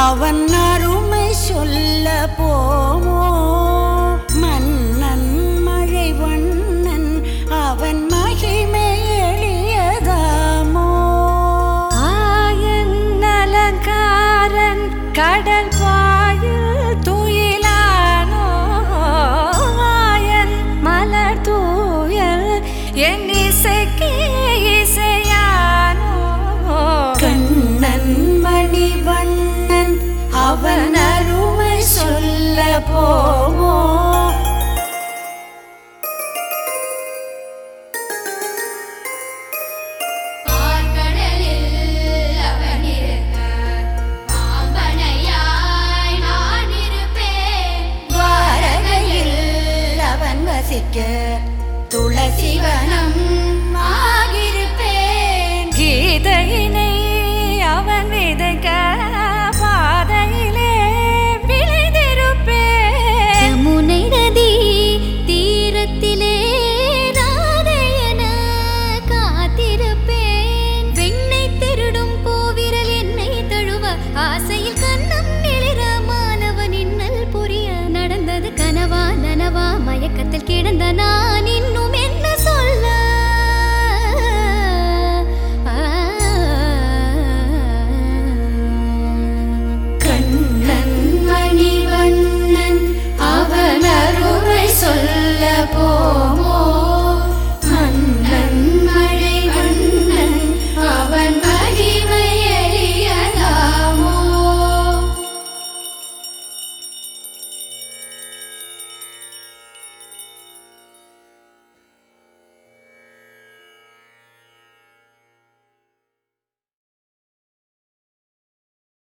அவன் அருமை சொல்ல போமோ மன்னன் மழை வண்ணன் அவன் மகிமை எளியதாமோ ஆயன் அலங்காரன் கடல் பாயில் துயிலானோ ஆயன் மலர் தூயல் என் இசைக்கு இசையானோ கண்ணன் மணிவண்ணன் அவன் அருமை சொல்ல போமோ பார்க்கடலில் அவன் இருக்க பாம்பனையாய் நான் இருப்பேன் துவாரகையில் அவன் வசிக்க துளசி